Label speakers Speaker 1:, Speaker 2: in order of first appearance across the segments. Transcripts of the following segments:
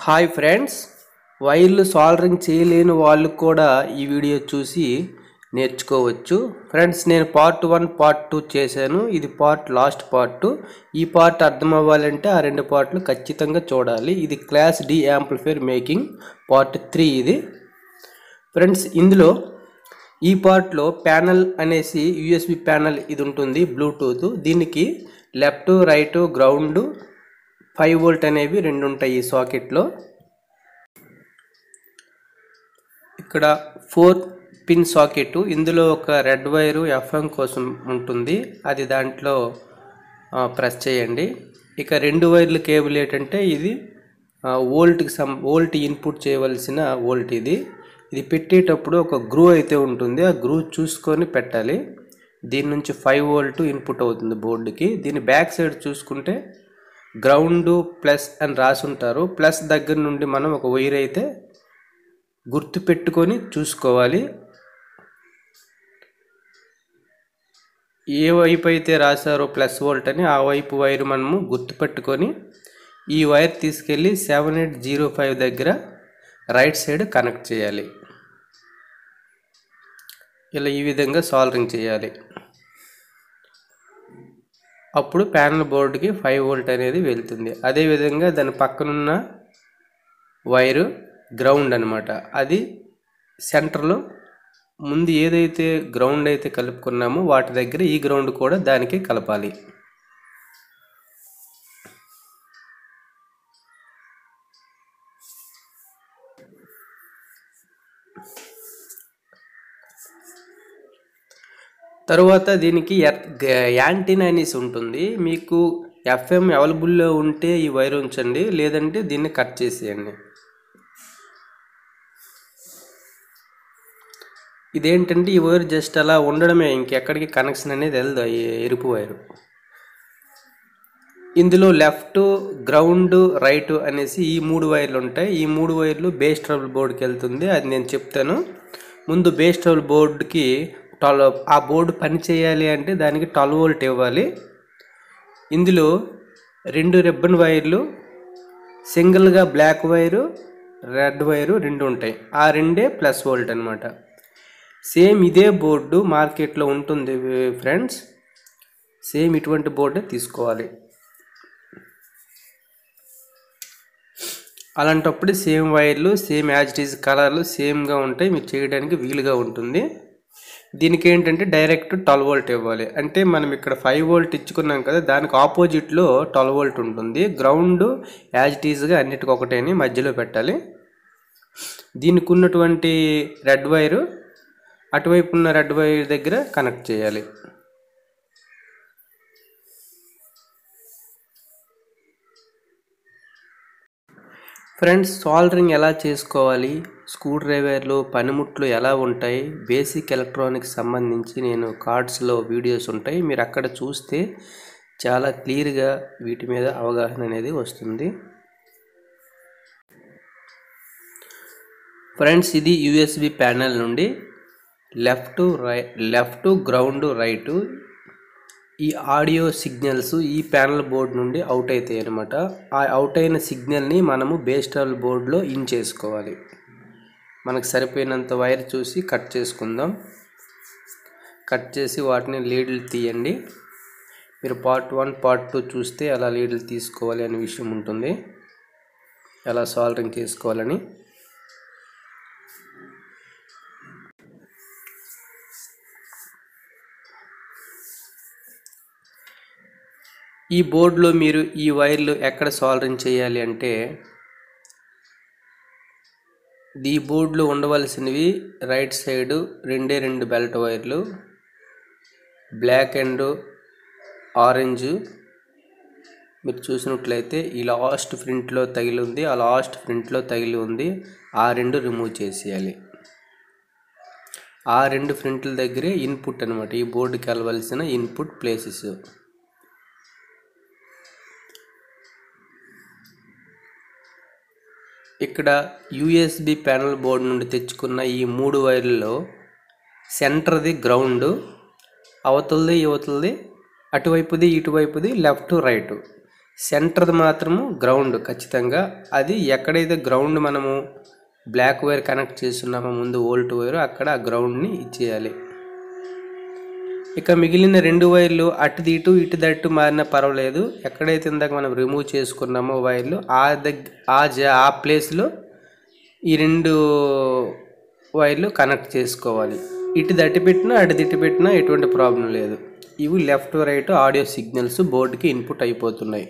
Speaker 1: hi friends వైర్లు soldering చేయలేని వాళ్ళు కూడా ఈ వీడియో చూసి నేర్చుకోవచ్చు ఫ్రెండ్స్ నేను పార్ట్ వన్ పార్ట్ టూ చేశాను ఇది పార్ట్ లాస్ట్ పార్ట్ ఈ పార్ట్ అర్థం అవ్వాలంటే ఆ రెండు పార్ట్లు ఖచ్చితంగా చూడాలి ఇది class D amplifier making part three ఇది ఫ్రెండ్స్ ఇందులో ఈ పార్ట్లో ప్యానల్ అనేసి యూఎస్బి ప్యానల్ ఇది ఉంటుంది బ్లూటూత్ దీనికి left right ground five volt అనేవి రెండు ఉంటాయి ఈ సాకెట్లో ఇక్కడ ఫోర్ పిన్ సాకెట్ ఇందులో ఒక రెడ్ వైరు ఎఫ్ఎం కోసం ఉంటుంది అది దాంట్లో ఆ, ప్రెస్ చేయండి ఇక రెండు వైర్ల కేబుల్ ఏంటంటే ఇది ఆ, వోల్ట్కి సం వోల్ట్ ఇన్పుట్ చేయవలసిన వోల్ట్ ఇది ఇది పెట్టేటప్పుడు ఒక గ్రూ అయితే ఉంటుంది ఆ గ్రూ చూసుకొని పెట్టాలి దీని నుంచి ఫైవ్ వోల్ట్ ఇన్పుట్ అవుతుంది బోర్డుకి దీని బ్యాక్ సైడ్ చూసుకుంటే గ్రౌండ్ ప్లస్ అని రాసి ఉంటారు ప్లస్ దగ్గర నుండి మనం ఒక వైర్ అయితే గుర్తు పెట్టుకొని చూసుకోవాలి ఏ వైపు అయితే రాశారో ప్లస్ వోల్ట్ అని ఆ వైపు వైర్ మనము గుర్తుపెట్టుకొని ఈ వైర్ తీసుకెళ్ళి సెవెన్ ఎయిట్ జీరో ఫైవ్ దగ్గర రైట్ సైడ్ కనెక్ట్ చేయాలి ఇలా ఈ విధంగా సాల్వింగ్ చేయాలి అప్పుడు ప్యానల్ బోర్డుకి ఫైవ్ వోల్ట్ అనేది వెళ్తుంది అదేవిధంగా దాని పక్కనున్న వైరు గ్రౌండ్ అనమాట అది సెంటర్లో ముందు ఏదైతే గ్రౌండ్ అయితే కలుపుకున్నామో వాటి దగ్గర ఈ గ్రౌండ్ కూడా దానికి కలపాలి తరువాత దీనికి యాంటీనా అనేసి ఉంటుంది మీకు ఎఫ్ఎం అవైలబుల్లో ఉంటే ఈ వైర్ ఉంచండి లేదంటే దీన్ని కట్ చేసేయండి ఇదేంటంటే ఈ వైర్ జస్ట్ అలా ఉండడమే ఇంకెక్కడికి కనెక్షన్ అనేది వెళ్దు ఈ ఎరుపు వైరు ఇందులో లెఫ్ట్ గ్రౌండ్ రైట్ అనేసి ఈ మూడు వైర్లు ఉంటాయి ఈ మూడు వైర్లు బేస్ ట్రబుల్ బోర్డుకి వెళ్తుంది అది నేను చెప్తాను ముందు బేస్ ట్రబుల్ బోర్డుకి ట్వెల్వ్ ఆ బోర్డు పని చేయాలి అంటే దానికి ట్వెల్వ్ వోల్ట్ ఇవ్వాలి ఇందులో రెండు రిబ్బన్ వైర్లు సింగిల్గా బ్లాక్ వైరు రెడ్ వైరు రెండు ఉంటాయి ఆ రెండే ప్లస్ వోల్ట్ అనమాట సేమ్ ఇదే బోర్డు మార్కెట్లో ఉంటుంది ఫ్రెండ్స్ సేమ్ ఇటువంటి బోర్డే తీసుకోవాలి అలాంటప్పుడు సేమ్ వైర్లు సేమ్ యాజ్ ఇట్ ఈజ్ కలర్లు సేమ్గా ఉంటాయి మీకు చేయడానికి వీలుగా ఉంటుంది దీనికి ఏంటంటే డైరెక్ట్ ట్వెల్వ్ వోల్ట్ ఇవ్వాలి అంటే మనం ఇక్కడ ఫైవ్ వోల్ట్ ఇచ్చుకున్నాం కదా దానికి ఆపోజిట్లో ట్వెల్వ్ వోల్ట్ ఉంటుంది గ్రౌండ్ యాజ్ ఇట్ ఈజ్గా అన్నిటికి ఒకటేని మధ్యలో పెట్టాలి దీనికి ఉన్నటువంటి రెడ్ వైరు అటువైపు ఉన్న రెడ్ వైర్ దగ్గర కనెక్ట్ చేయాలి ఫ్రెండ్స్ సాల్డరింగ్ ఎలా చేసుకోవాలి స్క్రూ డ్రైవర్లు పనిముట్లు ఎలా ఉంటాయి బేసిక్ ఎలక్ట్రానిక్స్ సంబంధించి నేను కార్డ్స్లో వీడియోస్ ఉంటాయి మీరు అక్కడ చూస్తే చాలా క్లియర్గా వీటి మీద అవగాహన అనేది వస్తుంది ఫ్రెండ్స్ ఇది యూఎస్బి ప్యానల్ నుండి left right left ground right ఈ ఆడియో సిగ్నల్స్ ఈ ప్యానల్ బోర్డ్ నుండి అవుట్ అవుతాయి అనమాట ఆ అవుట్ అయిన సిగ్నల్ని మనము బేస్టల్ బోర్డులో ఇన్ చేసుకోవాలి మనకు సరిపోయినంత వైర్ చూసి కట్ చేసుకుందాం కట్ చేసి వాటిని లీడ్లు తీయండి మీరు పార్ట్ వన్ పార్ట్ టూ చూస్తే అలా లీడ్లు తీసుకోవాలి అనే విషయం ఉంటుంది ఎలా సాల్వింగ్ చేసుకోవాలని ఈ బోర్డులో మీరు ఈ వైర్లు ఎక్కడ సాల్డరింగ్ చేయాలి అంటే ఈ బోర్డులో ఉండవలసినవి రైట్ సైడ్ రెండే రెండు బెల్ట్ వైర్లు బ్లాక్ అండ్ ఆరెంజ్ మీరు చూసినట్లయితే ఈ లాస్ట్ ఫ్రంట్లో తగిలి ఉంది ఆ లాస్ట్ ఫ్రంట్లో తగిలి ఉంది ఆ రెండు రిమూవ్ చేసేయాలి ఆ రెండు ఫ్రంట్ల దగ్గరే ఇన్పుట్ అనమాట ఈ బోర్డుకి వెళ్ళవలసిన ఇన్పుట్ ప్లేసెస్ ఇక్కడ యూఎస్బి ప్యానల్ బోర్డు నుండి తెచ్చుకున్న ఈ మూడు వైర్లలో సెంటర్ది గ్రౌండ్ అవతలది యువతలది అటువైపుది ఇటువైపుది లెఫ్ట్ రైట్ సెంటర్ది మాత్రము గ్రౌండ్ ఖచ్చితంగా అది ఎక్కడైతే గ్రౌండ్ మనము బ్లాక్ వైర్ కనెక్ట్ చేస్తున్నామో ముందు వోల్ట్ వైర్ అక్కడ ఆ గ్రౌండ్ని ఇచ్చేయాలి ఇక మిగిలిన రెండు వైర్లు అటు ఇటు ఇటు దట్టు మారినా పర్వాలేదు ఎక్కడైతే ఇందాక మనం రిమూవ్ చేసుకున్నామో వైర్లు ఆ దగ్గ ఆ జ ఆ ప్లేస్లో ఈ రెండు వైర్లు కనెక్ట్ చేసుకోవాలి ఇటు దట్టి పెట్టినా అటు దిట్టి పెట్టినా ఎటువంటి ప్రాబ్లం లేదు ఇవి లెఫ్ట్ రైట్ ఆడియో సిగ్నల్స్ బోర్డుకి ఇన్పుట్ అయిపోతున్నాయి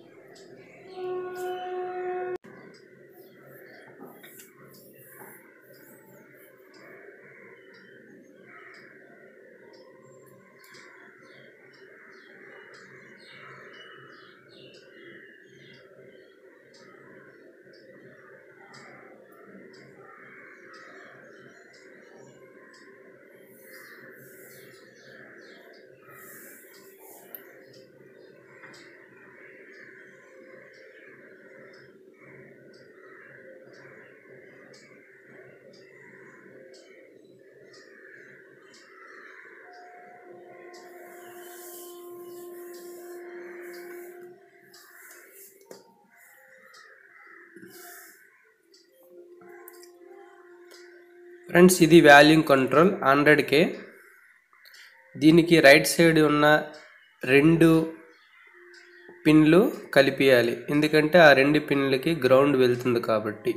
Speaker 1: ఫ్రెండ్స్ ఇది వాల్యూమ్ కంట్రోల్ హండ్రెడ్ కే దీనికి రైట్ సైడ్ ఉన్న రెండు పిన్లు కలిపియాలి ఎందుకంటే ఆ రెండు పిన్లకి గ్రౌండ్ వెళ్తుంది కాబట్టి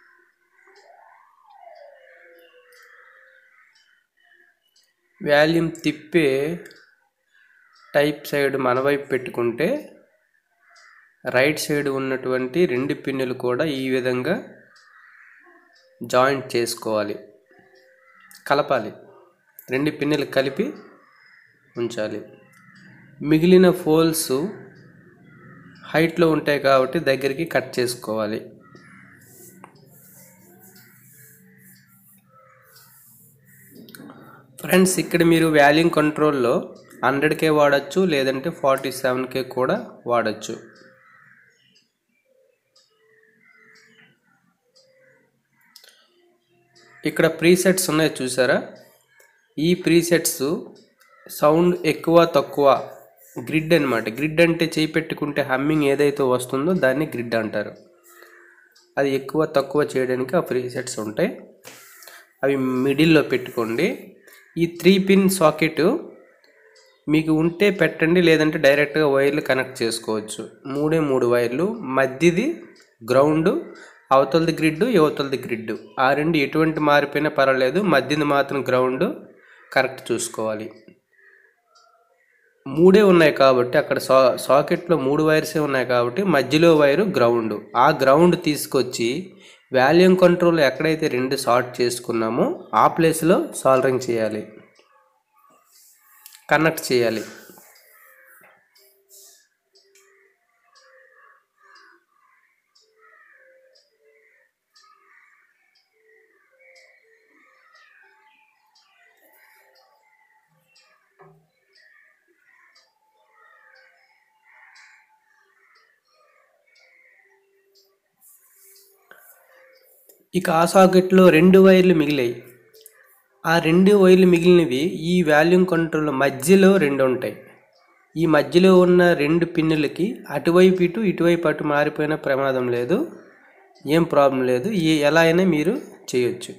Speaker 1: వాల్యూమ్ తిప్పే టైప్ సైడ్ మన వైపు పెట్టుకుంటే రైట్ సైడ్ ఉన్నటువంటి రెండు పిన్నులు కూడా ఈ విధంగా జాయింట్ చేసుకోవాలి కలపాలి రెండు పిన్నులు కలిపి ఉంచాలి మిగిలిన ఫోల్స్ హైట్లో ఉంటాయి కాబట్టి దగ్గరికి కట్ చేసుకోవాలి ఫ్రెండ్స్ ఇక్కడ మీరు వాల్యూమ్ కంట్రోల్లో హండ్రెడ్ కే వాడచ్చు లేదంటే ఫార్టీ సెవెన్ కే కూడా వాడచ్చు ఇక్కడ ప్రీసెట్స్ ఉన్నాయి చూసారా ఈ ప్రీసెట్స్ సౌండ్ ఎక్కువ తక్కువ గ్రిడ్ అనమాట గ్రిడ్ అంటే చేయి పెట్టుకుంటే హమ్మింగ్ ఏదైతే వస్తుందో దాన్ని గ్రిడ్ అంటారు అది ఎక్కువ తక్కువ చేయడానికి ఆ ప్రీసెట్స్ ఉంటాయి అవి మిడిల్లో పెట్టుకోండి ఈ త్రీ పిన్ సాకెట్ మీకు ఉంటే పెట్టండి లేదంటే డైరెక్ట్గా వైర్లు కనెక్ట్ చేసుకోవచ్చు మూడే మూడు వైర్లు మధ్యది గ్రౌండ్ అవతలది గ్రిడ్ యువతలది గ్రిడ్ ఆ రెండు ఎటువంటి మారిపోయినా పర్వాలేదు మధ్యది మాత్రం గ్రౌండ్ కరెక్ట్ చూసుకోవాలి మూడే ఉన్నాయి కాబట్టి అక్కడ సా సాకెట్లో మూడు వైర్సే ఉన్నాయి కాబట్టి మధ్యలో వైరు గ్రౌండ్ ఆ గ్రౌండ్ తీసుకొచ్చి వాల్యూమ్ కంట్రోల్ ఎక్కడైతే రెండు షార్ట్ చేసుకున్నామో ఆ ప్లేస్లో సాల్డరింగ్ చేయాలి కనెక్ట్ చేయాలి ఇక ఆ సాకెట్లో రెండు వైర్లు మిగిలాయి ఆ రెండు వైర్లు మిగిలినవి ఈ వాల్యూమ్ కంట్రోల్ మధ్యలో రెండు ఉంటాయి ఈ మధ్యలో ఉన్న రెండు పిన్నులకి అటువైపు ఇటు ఇటువైపు అటు మారిపోయిన ప్రమాదం లేదు ఏం ప్రాబ్లం లేదు ఈ ఎలా అయినా మీరు చేయొచ్చు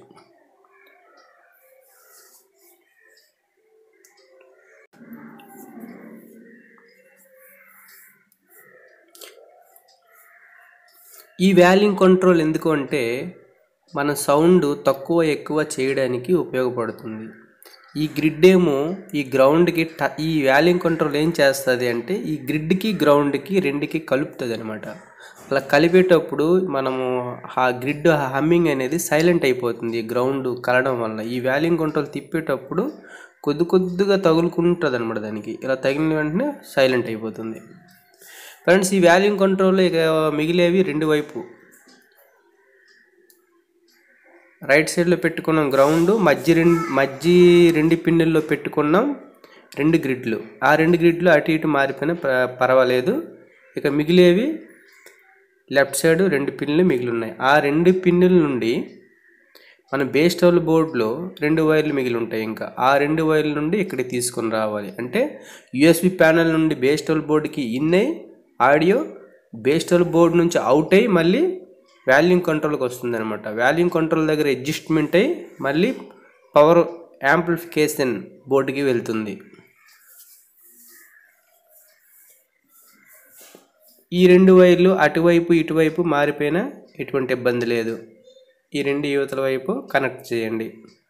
Speaker 1: ఈ వాల్యూమ్ కంట్రోల్ ఎందుకు అంటే మన సౌండ్ తక్కువ ఎక్కువ చేయడానికి ఉపయోగపడుతుంది ఈ గ్రిడ్ ఏమో ఈ గ్రౌండ్కి ట ఈ వాల్యూమ్ కంట్రోల్ ఏం చేస్తుంది అంటే ఈ గ్రిడ్కి గ్రౌండ్కి రెండుకి కలుపుతుంది అనమాట అలా కలిపేటప్పుడు మనము ఆ గ్రిడ్ హమ్మింగ్ అనేది సైలెంట్ అయిపోతుంది గ్రౌండ్ కలడం వల్ల ఈ వాల్యూమ్ కంట్రోల్ తిప్పేటప్పుడు కొద్ది కొద్దిగా తగులుకుంటుంది అనమాట దానికి ఇలా తగిలిన వెంటనే సైలెంట్ అయిపోతుంది ఫ్రెండ్స్ ఈ వాల్యూమ్ కంట్రోల్ ఇక మిగిలేవి రెండు వైపు రైట్ సైడ్లో పెట్టుకున్నాం గ్రౌండ్ మధ్య రెండు మధ్య రెండు పిన్నుల్లో పెట్టుకున్నాం రెండు గ్రిడ్లు ఆ రెండు గ్రిడ్లు అటు ఇటు మారిపోయినా ప- పర్వాలేదు ఇక మిగిలేవి లెఫ్ట్ సైడ్ రెండు పిన్నులు మిగిలి ఉన్నాయి ఆ రెండు పిన్నుల నుండి మన బేస్ టౌల్ బోర్డులో రెండు వైర్లు మిగిలి ఉంటాయి ఇంకా ఆ రెండు వైర్ల నుండి ఇక్కడికి తీసుకొని రావాలి అంటే యూఎస్బి ప్యానల్ నుండి బేస్ టౌల్ బోర్డుకి ఇన్ అయ్యి ఆడియో బేస్టల్ బోర్డ్ నుంచి అవుట్ అయ్యి మళ్ళీ వాల్యూమ్ కంట్రోల్కి వస్తుంది అనమాట వాల్యూమ్ కంట్రోల్ దగ్గర అడ్జస్ట్మెంట్ అయ్యి మళ్ళీ పవర్ యాంప్లిఫికేషన్ బోర్డుకి వెళ్తుంది ఈ రెండు వైర్లు అటువైపు ఇటువైపు మారిపోయినా ఎటువంటి ఇబ్బంది లేదు ఈ రెండు యువతల వైపు కనెక్ట్ చేయండి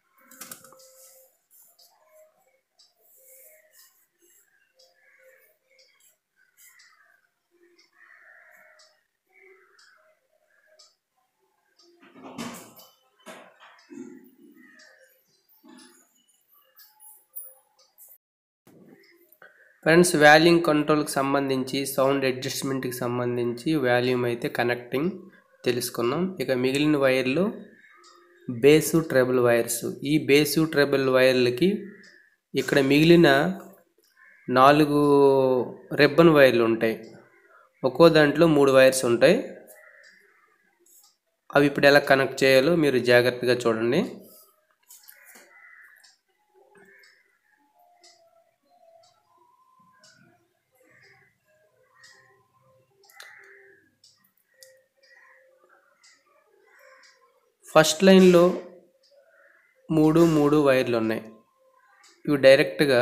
Speaker 1: ఫ్రెండ్స్ వాల్యూమ్ కంట్రోల్కి సంబంధించి సౌండ్ అడ్జస్ట్మెంట్కి సంబంధించి వాల్యూమ్ అయితే కనెక్టింగ్ తెలుసుకున్నాం ఇక మిగిలిన వైర్లు బేసు ట్రబుల్ వైర్స్ ఈ బేసు ట్రబుల్ వైర్లకి ఇక్కడ మిగిలిన నాలుగు రిబ్బన్ వైర్లు ఉంటాయి ఒక్కో దాంట్లో మూడు వైర్స్ ఉంటాయి అవి ఇప్పుడు ఎలా కనెక్ట్ చేయాలో మీరు జాగ్రత్తగా చూడండి ఫస్ట్ లైన్లో మూడు మూడు వైర్లు ఉన్నాయి ఇవి డైరెక్ట్గా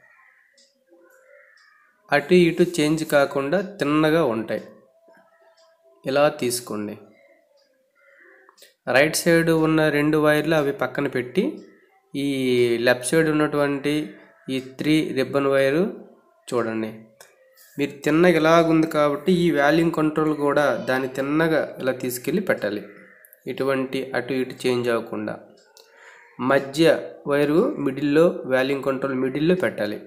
Speaker 1: అటు ఇటు చేంజ్ కాకుండా తిన్నగా ఉంటాయి ఇలా తీసుకోండి రైట్ సైడ్ ఉన్న రెండు వైర్లు అవి పక్కన పెట్టి ఈ లెఫ్ట్ సైడ్ ఉన్నటువంటి ఈ త్రీ రిబ్బన్ వైరు చూడండి మీరు తిన్నగా ఇలాగుంది కాబట్టి ఈ వాల్యూమ్ కంట్రోల్ కూడా దాన్ని తిన్నగా ఇలా తీసుకెళ్ళి పెట్టాలి ఎటువంటి అటు ఇటు చేంజ్ అవ్వకుండా మధ్య వైరు మిడిల్లో వాల్యూమ్ కంట్రోల్ మిడిల్లో పెట్టాలి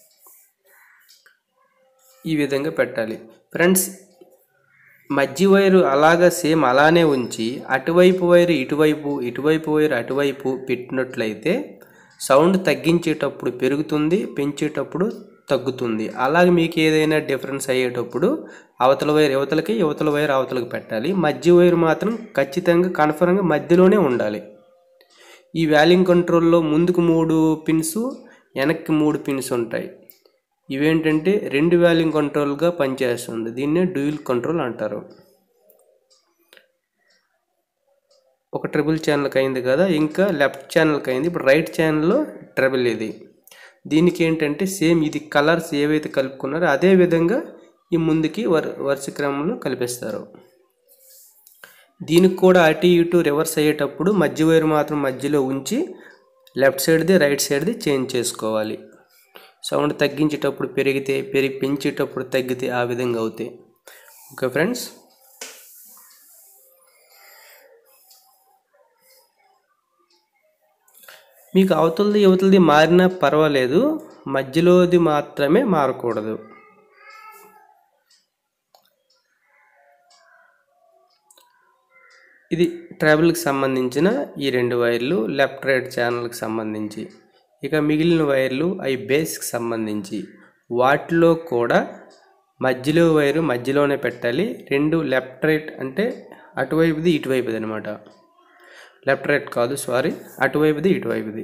Speaker 1: ఈ విధంగా పెట్టాలి ఫ్రెండ్స్ మధ్య వైరు అలాగా సేమ్ అలానే ఉంచి అటువైపు వైరు ఇటువైపు ఇటువైపు వైరు అటువైపు పెట్టినట్లయితే సౌండ్ తగ్గించేటప్పుడు పెరుగుతుంది పెంచేటప్పుడు తగ్గుతుంది అలాగే మీకు ఏదైనా డిఫరెన్స్ అయ్యేటప్పుడు అవతల వైర్ యువతలకి యువతల వైర్ అవతలకి పెట్టాలి మధ్య వైర్ మాత్రం ఖచ్చితంగా కన్ఫర్మ్గా మధ్యలోనే ఉండాలి ఈ వాల్యూమ్ కంట్రోల్లో ముందుకు మూడు పిన్స్ వెనక్కి మూడు పిన్స్ ఉంటాయి ఇవేంటంటే రెండు వాల్యూమ్ కంట్రోల్గా పనిచేస్తుంది దీన్నే డ్యూయల్ కంట్రోల్ అంటారు ఒక ట్రిపుల్ ఛానల్కి అయింది కదా ఇంకా లెఫ్ట్ ఛానల్కి అయింది ఇప్పుడు రైట్ ఛానల్లో ట్రిపుల్ ఇది దీనికి ఏంటంటే సేమ్ ఇది కలర్స్ ఏవైతే కలుపుకున్నారో అదే విధంగా ఈ ముందుకి వర్ వరుస క్రమంలో కలిపేస్తారు దీనికి కూడా అటు ఇటు రివర్స్ అయ్యేటప్పుడు మధ్య వైర్ మాత్రం మధ్యలో ఉంచి లెఫ్ట్ సైడ్ది రైట్ సైడ్ది చేంజ్ చేసుకోవాలి సౌండ్ తగ్గించేటప్పుడు పెరిగితే పెరిగి పెంచేటప్పుడు తగ్గితే ఆ విధంగా అవుతాయి ఓకే ఫ్రెండ్స్ మీకు అవతలది యువతలది మారినా పర్వాలేదు మధ్యలోది మాత్రమే మారకూడదు ఇది ట్రావెల్కి సంబంధించిన ఈ రెండు వైర్లు లెఫ్ట్ రైట్ ఛానల్కి సంబంధించి ఇక మిగిలిన వైర్లు అవి బేస్కి సంబంధించి వాటిలో కూడా మధ్యలో వైరు మధ్యలోనే పెట్టాలి రెండు లెఫ్ట్ రైట్ అంటే అటువైపుది ఇటువైపుది అనమాట లెఫ్ట్ రైట్ కాదు సారీ అటువైపుది ఇటువైపుది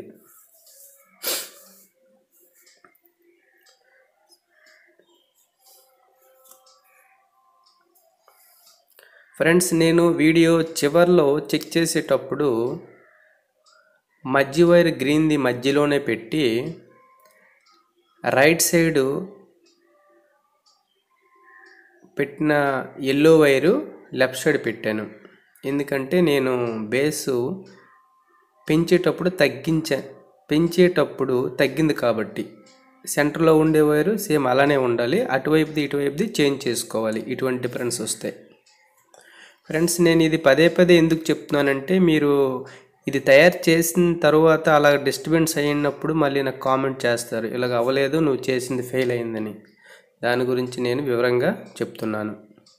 Speaker 1: ఫ్రెండ్స్ నేను వీడియో చివర్లో చెక్ చేసేటప్పుడు మధ్య వైర్ గ్రీన్ది మధ్యలోనే పెట్టి రైట్ సైడు పెట్టిన ఎల్లో వైరు లెఫ్ట్ సైడ్ పెట్టాను ఎందుకంటే నేను బేసు పెంచేటప్పుడు తగ్గించా పెంచేటప్పుడు తగ్గింది కాబట్టి సెంటర్లో ఉండే వైరు సేమ్ అలానే ఉండాలి అటువైపుది ఇటువైపుది చేంజ్ చేసుకోవాలి ఇటువంటి డిఫరెన్స్ వస్తాయి ఫ్రెండ్స్ నేను ఇది పదే పదే ఎందుకు చెప్తున్నానంటే మీరు ఇది తయారు చేసిన తర్వాత అలా డిస్టర్బెన్స్ అయినప్పుడు మళ్ళీ నాకు కామెంట్ చేస్తారు ఇలాగ అవ్వలేదు నువ్వు చేసింది ఫెయిల్ అయిందని దాని గురించి నేను వివరంగా చెప్తున్నాను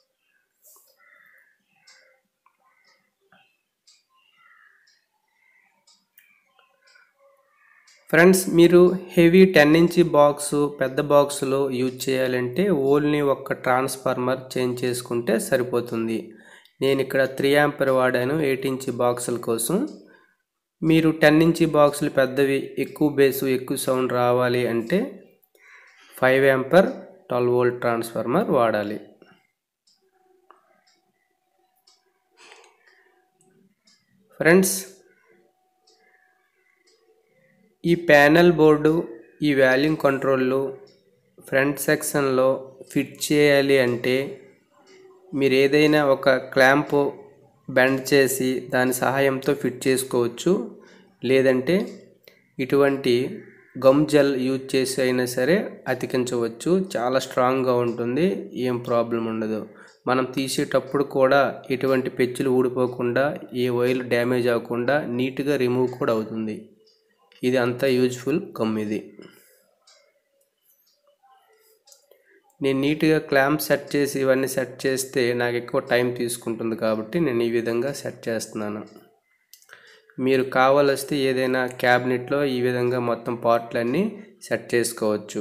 Speaker 1: ఫ్రెండ్స్ మీరు హెవీ టెన్ ఇంచ్ బాక్స్ పెద్ద బాక్స్లో యూజ్ చేయాలంటే ఓన్లీ ఒక్క ట్రాన్స్ఫార్మర్ చేంజ్ చేసుకుంటే సరిపోతుంది నేను ఇక్కడ త్రీ యాంపర్ వాడాను ఎయిట్ ఇంచ్ బాక్సుల కోసం మీరు టెన్ ఇంచ్ బాక్సులు పెద్దవి ఎక్కువ బేసు ఎక్కువ సౌండ్ రావాలి అంటే five ampere twelve volt transformer వాడాలి ఫ్రెండ్స్ ఈ ప్యానెల్ బోర్డు ఈ వాల్యూమ్ కంట్రోళ్ళు ఫ్రంట్ సెక్షన్లో ఫిట్ చేయాలి అంటే మీరు ఏదైనా ఒక క్లాంప్ బెండ్ చేసి దాని సహాయంతో ఫిట్ చేసుకోవచ్చు లేదంటే ఇటువంటి గమ్ జెల్ యూజ్ చేసి అయినా సరే అతికించవచ్చు చాలా స్ట్రాంగ్గా ఉంటుంది ఏం ప్రాబ్లం ఉండదు మనం తీసేటప్పుడు కూడా ఎటువంటి పెచ్చులు ఊడిపోకుండా ఏ వైర్లు డ్యామేజ్ అవ్వకుండా నీట్గా రిమూవ్ కూడా అవుతుంది ఇది అంతా యూజ్ఫుల్ గమ్ ఇది నేను నీట్గా క్లాంప్ సెట్ చేసి ఇవన్నీ సెట్ చేస్తే నాకు ఎక్కువ టైం తీసుకుంటుంది కాబట్టి నేను ఈ విధంగా సెట్ చేస్తున్నాను మీరు కావాల్స్తే ఏదైనా క్యాబినెట్లో ఈ విధంగా మొత్తం పార్ట్లన్నీ సెట్ చేసుకోవచ్చు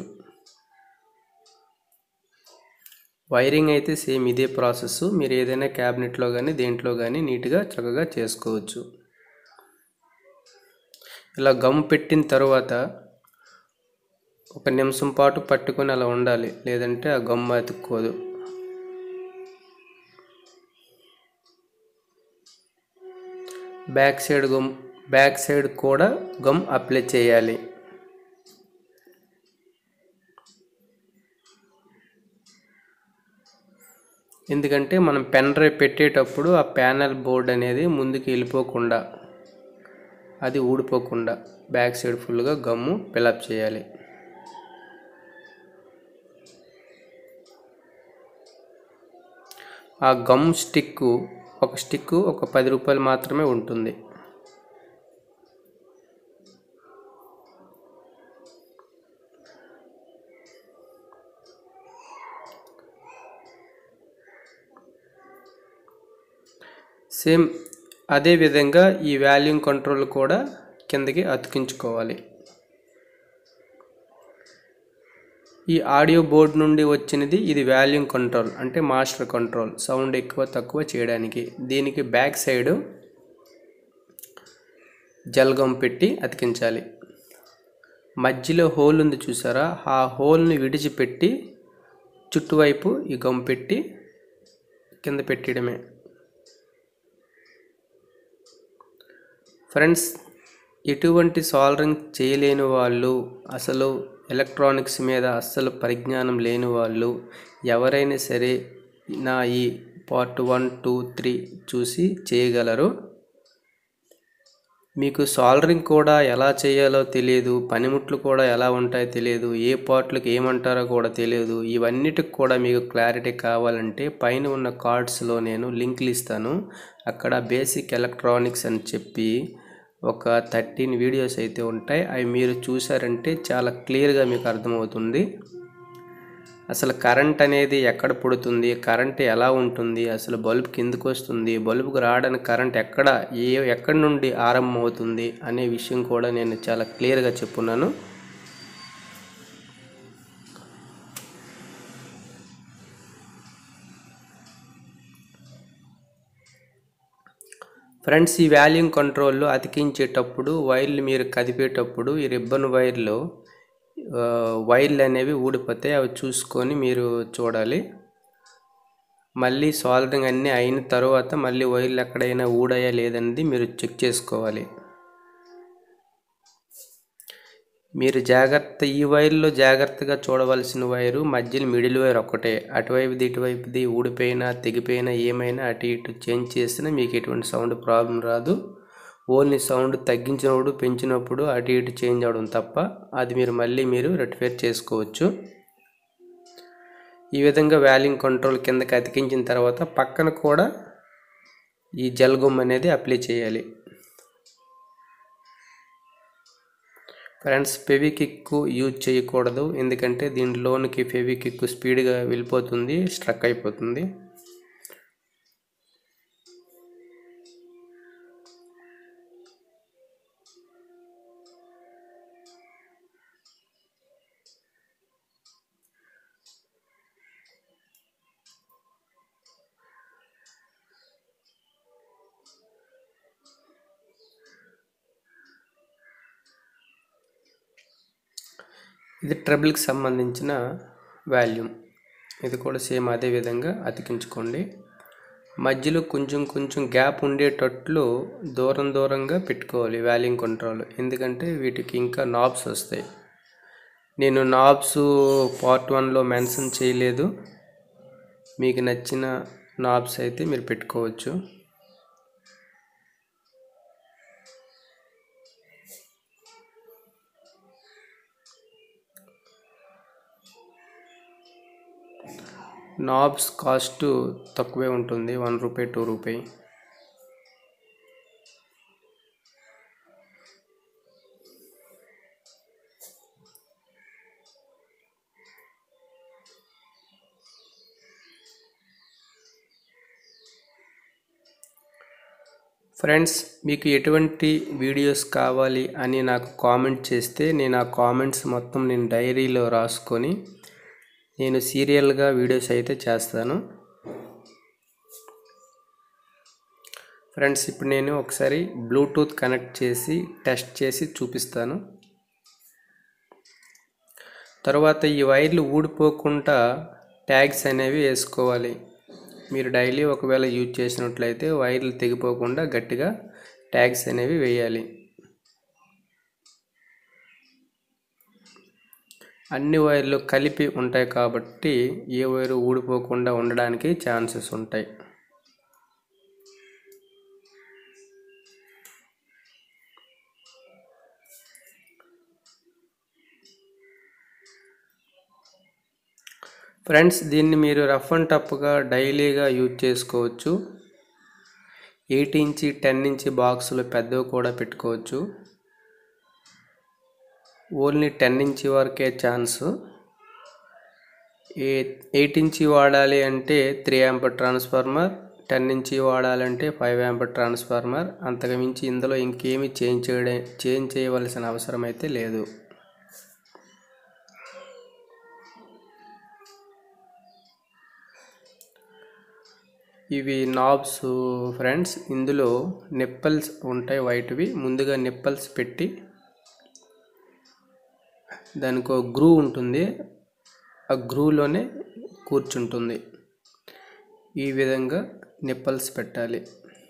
Speaker 1: వైరింగ్ అయితే సేమ్ ఇదే ప్రాసెస్ మీరు ఏదైనా క్యాబినెట్లో కానీ దేంట్లో కానీ నీట్గా చక్కగా చేసుకోవచ్చు ఇలా గమ్ పెట్టిన తర్వాత ఒక నిమిషం పాటు పట్టుకొని అలా ఉండాలి లేదంటే ఆ గమ్ అతుక్కోదు back side gum back side కూడా గమ్ అప్లై చేయాలి ఎందుకంటే మనం పెన్ డ్రైవ్ పెట్టేటప్పుడు ఆ ప్యానల్ బోర్డ్ అనేది ముందుకు వెళ్ళిపోకుండా అది ఊడిపోకుండా బ్యాక్ సైడ్ ఫుల్గా గమ్ము ఫిలప్ చేయాలి ఆ గమ్ స్టిక్ ఒక స్టిక్ ఒక పది రూపాయలు మాత్రమే ఉంటుంది సేమ్ అదే విధంగా ఈ వాల్యూమ్ కంట్రోల్ కూడా కిందకి అతికించుకోవాలి ఈ ఆడియో బోర్డ్ నుండి వచ్చినది ఇది వాల్యూమ్ కంట్రోల్ అంటే మాస్టర్ కంట్రోల్ సౌండ్ ఎక్కువ తక్కువ చేయడానికి దీనికి బ్యాక్ సైడ్ జల్గం పెట్టి అతికించాలి మధ్యలో హోల్ ఉంది చూసారా ఆ హోల్ని విడిచిపెట్టి చుట్టువైపు ఈ గమ్ పెట్టి కింద పెట్టడమే ఫ్రెండ్స్ ఎటువంటి సాల్డరింగ్ చేయలేని వాళ్ళు అసలు ఎలక్ట్రానిక్స్ మీద అస్సలు పరిజ్ఞానం లేని వాళ్ళు ఎవరైనా సరే నా ఈ పార్ట్ వన్ టూ త్రీ చూసి చేయగలరు మీకు సాల్డరింగ్ కూడా ఎలా చేయాలో తెలియదు పనిముట్లు కూడా ఎలా ఉంటాయో తెలియదు ఏ పార్ట్లకు ఏమంటారో కూడా తెలియదు ఇవన్నిటికి కూడా మీకు క్లారిటీ కావాలంటే పైన ఉన్న కార్డ్స్లో నేను లింకులు ఇస్తాను అక్కడ బేసిక్ ఎలక్ట్రానిక్స్ అని చెప్పి ఒక థర్టీన్ వీడియోస్ అయితే ఉంటాయి అవి మీరు చూసారంటే చాలా క్లియర్గా మీకు అర్థమవుతుంది అసలు కరెంట్ అనేది ఎక్కడ పుడుతుంది కరెంట్ ఎలా ఉంటుంది అసలు బల్బ్ కిందకు వస్తుంది బల్బుకు రావడానికి కరెంట్ ఎక్కడ ఏ ఎక్కడి నుండి ఆరంభం అవుతుంది అనే విషయం కూడా నేను చాలా క్లియర్గా చెప్పున్నాను ఫ్రెండ్స్ ఈ వాల్యూమ్ కంట్రోల్లో అతికించేటప్పుడు వైర్లు మీరు కదిపేటప్పుడు ఈ రిబ్బన్ వైర్లు వైర్లు అనేవి ఊడిపోతాయి అవి చూసుకొని మీరు చూడాలి మళ్ళీ సాల్డరింగ్ అన్నీ అయిన తర్వాత మళ్ళీ వైర్లు ఎక్కడైనా ఊడాయా లేదనేది మీరు చెక్ చేసుకోవాలి మీరు జాగ్రత్త ఈ వైర్లో జాగ్రత్తగా చూడవలసిన వైరు మధ్యలో మిడిల్ వైర్ ఒక్కటే అటువైపుది ఇటువైపుది ఊడిపోయినా తెగిపోయినా ఏమైనా అటు ఇటు చేంజ్ చేసినా మీకు ఎటువంటి సౌండ్ ప్రాబ్లం రాదు ఓన్లీ సౌండ్ తగ్గించినప్పుడు పెంచినప్పుడు అటు ఇటు చేంజ్ అవడం తప్ప అది మీరు మళ్ళీ మీరు రెక్టిఫైర్ చేసుకోవచ్చు ఈ విధంగా వాల్యూమ్ కంట్రోల్ కిందకి అతికించిన తర్వాత పక్కన కూడా ఈ జల్గమ్ అనేది అప్లై చేయాలి ఫ్రెండ్స్ ఫెవికిక్ యూజ్ చేయకూడదు ఎందుకంటే దీనిలోనికి ఫెవికిక్ స్పీడ్గా వెళ్ళిపోతుంది స్ట్రక్ అయిపోతుంది ఇది ట్రబుల్కి సంబంధించిన వాల్యూమ్ ఇది కూడా సేమ్ అదే విధంగా అతికించుకోండి మధ్యలో కొంచెం కొంచెం గ్యాప్ ఉండేటట్లు దూరం దూరంగా పెట్టుకోవాలి వాల్యూమ్ కంట్రోల్ ఎందుకంటే వీటికి ఇంకా నాబ్స్ వస్తాయి నేను నాబ్స్ పార్ట్ వన్లో మెన్షన్ చేయలేదు మీకు నచ్చిన నాబ్స్ అయితే మీరు పెట్టుకోవచ్చు నాబ్స్ కాస్ట్ తక్కువే ఉంటుంది one rupee two rupee friends మీకు ఎటువంటి వీడియోస్ కావాలి అని నాకు కామెంట్ చేస్తే నేను ఆ కామెంట్స్ మొత్తం నేను డైరీలో రాసుకొని నేను సీరియల్గా వీడియోస్ అయితే చేస్తాను ఫ్రెండ్స్ ఇప్పుడు నేను ఒకసారి బ్లూటూత్ కనెక్ట్ చేసి టెస్ట్ చేసి చూపిస్తాను తర్వాత ఈ వైర్లు ఊడిపోకుండా ట్యాగ్స్ అనేవి వేసుకోవాలి మీరు డైలీ ఒకవేళ యూజ్ చేసినట్లయితే వైర్లు తెగిపోకుండా గట్టిగా ట్యాగ్స్ అనేవి వేయాలి అన్ని వైర్లు కలిపి ఉంటాయి కాబట్టి ఏ వైరు ఊడిపోకుండా ఉండడానికి ఛాన్సెస్ ఉంటాయి ఫ్రెండ్స్ దీన్ని మీరు రఫ్ అండ్ టఫ్గా డైలీగా యూజ్ చేసుకోవచ్చు ఎయిట్ ఇంచి టెన్ ఇంచి బాక్సులు పెద్దవి కూడా పెట్టుకోవచ్చు ఓన్లీ టెన్ ఇంచి వరకే ఛాన్స్ ఏ ఎయిట్ ఇంచి వాడాలి అంటే three ampere transformer ten inch వాడాలంటే ఫైవ్ యాంపర్ ట్రాన్స్ఫార్మర్ అంతకు మించి ఇందులో ఇంకేమీ చేంజ్ చేయడం చేంజ్ చేయవలసిన అవసరం అయితే లేదు ఇవి నాబ్స్ ఫ్రెండ్స్ ఇందులో నిప్పల్స్ ఉంటాయి వైట్వి ముందుగా నిప్పల్స్ పెట్టి దానికి ఒక గ్రూ ఉంటుంది ఆ గ్రూలోనే కూర్చుంటుంది ఈ విధంగా నిప్పల్స్ పెట్టాలి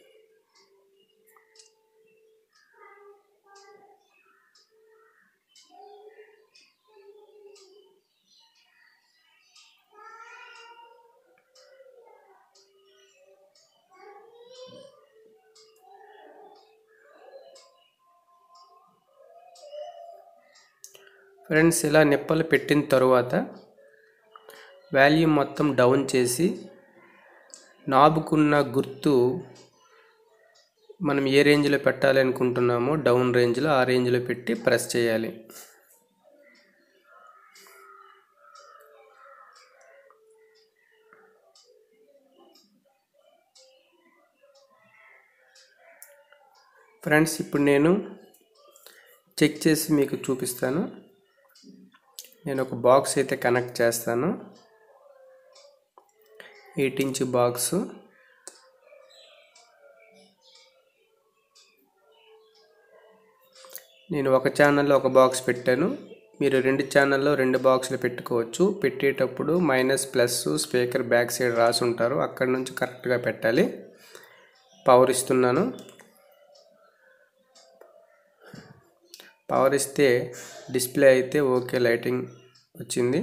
Speaker 1: ఫ్రెండ్స్ ఇలా నిప్పలు పెట్టిన తరువాత వాల్యూమ్ మొత్తం డౌన్ చేసి నాబుకున్న గుర్తు మనం ఏ రేంజ్లో పెట్టాలి అనుకుంటున్నామో డౌన్ రేంజ్లో ఆ రేంజ్లో పెట్టి ప్రెస్ చేయాలి ఫ్రెండ్స్ ఇప్పుడు నేను చెక్ చేసి మీకు చూపిస్తాను నేను ఒక బాక్స్ అయితే కనెక్ట్ చేస్తాను ఎయిట్ ఇంచ్ బాక్స్ నేను ఒక ఛానల్లో ఒక బాక్స్ పెట్టాను మీరు రెండు ఛానల్లో రెండు బాక్సులు పెట్టుకోవచ్చు పెట్టేటప్పుడు minus plus speaker back side రాసి ఉంటారు అక్కడ నుంచి కరెక్ట్గా పెట్టాలి పవర్ ఇస్తున్నాను పవర్ ఇస్తే డిస్ప్లే అయితే ఓకే లైటింగ్ వచ్చింది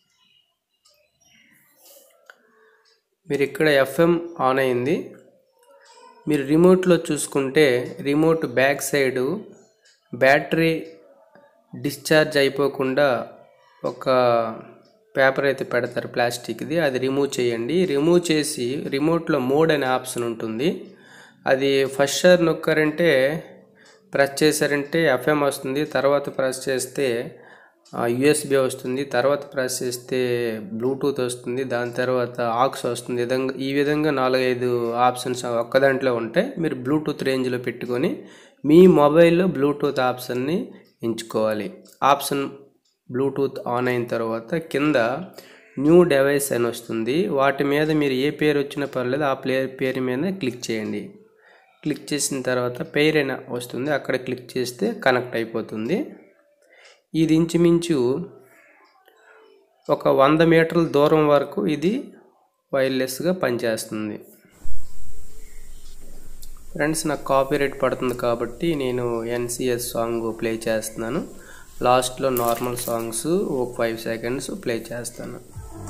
Speaker 1: మీరు ఇక్కడ ఎఫ్ఎం ఆన్ అయింది మీరు రిమోట్లో చూసుకుంటే remote back side battery discharge అయిపోకుండా ఒక పేపర్ అయితే పెడతారు ప్లాస్టిక్ది అది రిమూవ్ చేయండి రిమూవ్ చేసి రిమోట్లో మోడ్ అనే ఆప్షన్ ఉంటుంది అది ఫస్ట్ షార్ నొక్కారంటే ప్రెస్ చేశారంటే ఎఫ్ఎం వస్తుంది తర్వాత ప్రెస్ చేస్తే యుఎస్బి వస్తుంది తర్వాత ప్రెస్ చేస్తే బ్లూటూత్ వస్తుంది దాని తర్వాత ఆక్స్ వస్తుంది విధంగా ఈ విధంగా నాలుగైదు ఆప్షన్స్ ఒక్క దాంట్లో ఉంటాయి మీరు బ్లూటూత్ రేంజ్లో పెట్టుకొని మీ మొబైల్లో బ్లూటూత్ ఆప్షన్ని ఎంచుకోవాలి ఆప్షన్ బ్లూటూత్ ఆన్ అయిన తర్వాత కింద న్యూ డివైస్ అని వస్తుంది వాటి మీద మీరు ఏ పేరు వచ్చినా పర్లేదు ఆ ప్లే పేరు మీద క్లిక్ చేయండి క్లిక్ చేసిన తర్వాత పేరు అయినా వస్తుంది అక్కడ క్లిక్ చేస్తే కనెక్ట్ అయిపోతుంది ఇది ఇంచుమించు ఒక వంద మీటర్ల దూరం వరకు ఇది వైర్లెస్గా పనిచేస్తుంది ఫ్రెండ్స్ నాకు కాపీరైట్ పడుతుంది కాబట్టి నేను ఎన్సిఎస్ సాంగ్ ప్లే చేస్తున్నాను లాస్ట్లో నార్మల్ సాంగ్స్ ఒక ఫైవ్ సెకండ్స్ ప్లే చేస్తాను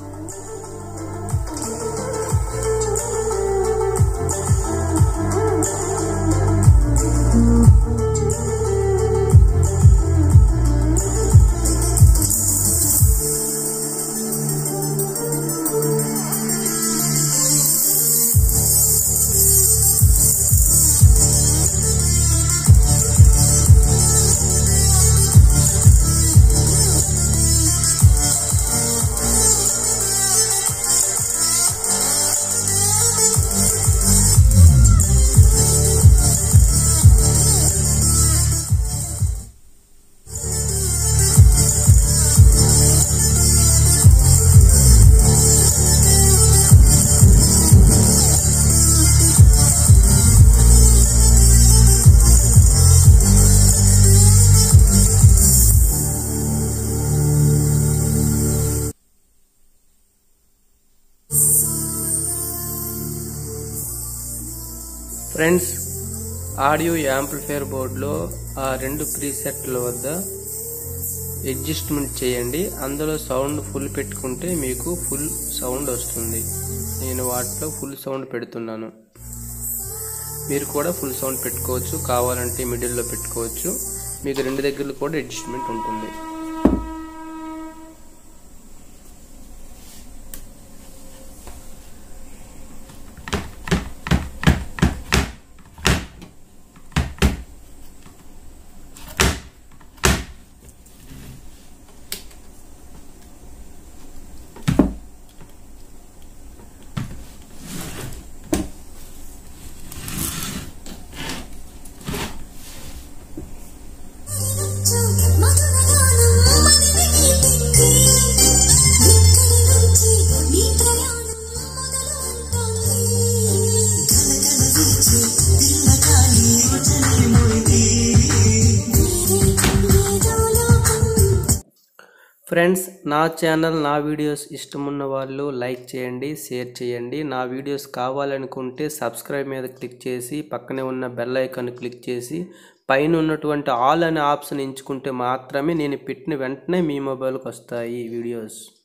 Speaker 1: ఫ్రెండ్స్ ఆడియో యాంప్లిఫైయర్ బోర్డులో ఆ రెండు ప్రీసెట్ల వద్ద అడ్జస్ట్మెంట్ చేయండి అందులో సౌండ్ ఫుల్ పెట్టుకుంటే మీకు ఫుల్ సౌండ్ వస్తుంది నేను వాటిలో ఫుల్ సౌండ్ పెడుతున్నాను మీరు కూడా ఫుల్ సౌండ్ పెట్టుకోవచ్చు కావాలంటే మిడిల్లో పెట్టుకోవచ్చు మీకు రెండు దగ్గరలో కూడా అడ్జస్ట్మెంట్ ఉంటుంది ఫ్రెండ్స్ నా ఛానల్ నా వీడియోస్ ఇష్టమున్న వాళ్ళు లైక్ చేయండి షేర్ చేయండి నా వీడియోస్ కావాలనుకుంటే సబ్స్క్రైబ్ మీద క్లిక్ చేసి పక్కనే ఉన్న బెల్ ఐకాన్ క్లిక్ చేసి పైన ఉన్నటువంటి ఆల్ అనే ఆప్షన్ ఎంచుకుంటే మాత్రమే నేను పెట్టిన వెంటనే మీ మొబైల్కి వస్తాయి వీడియోస్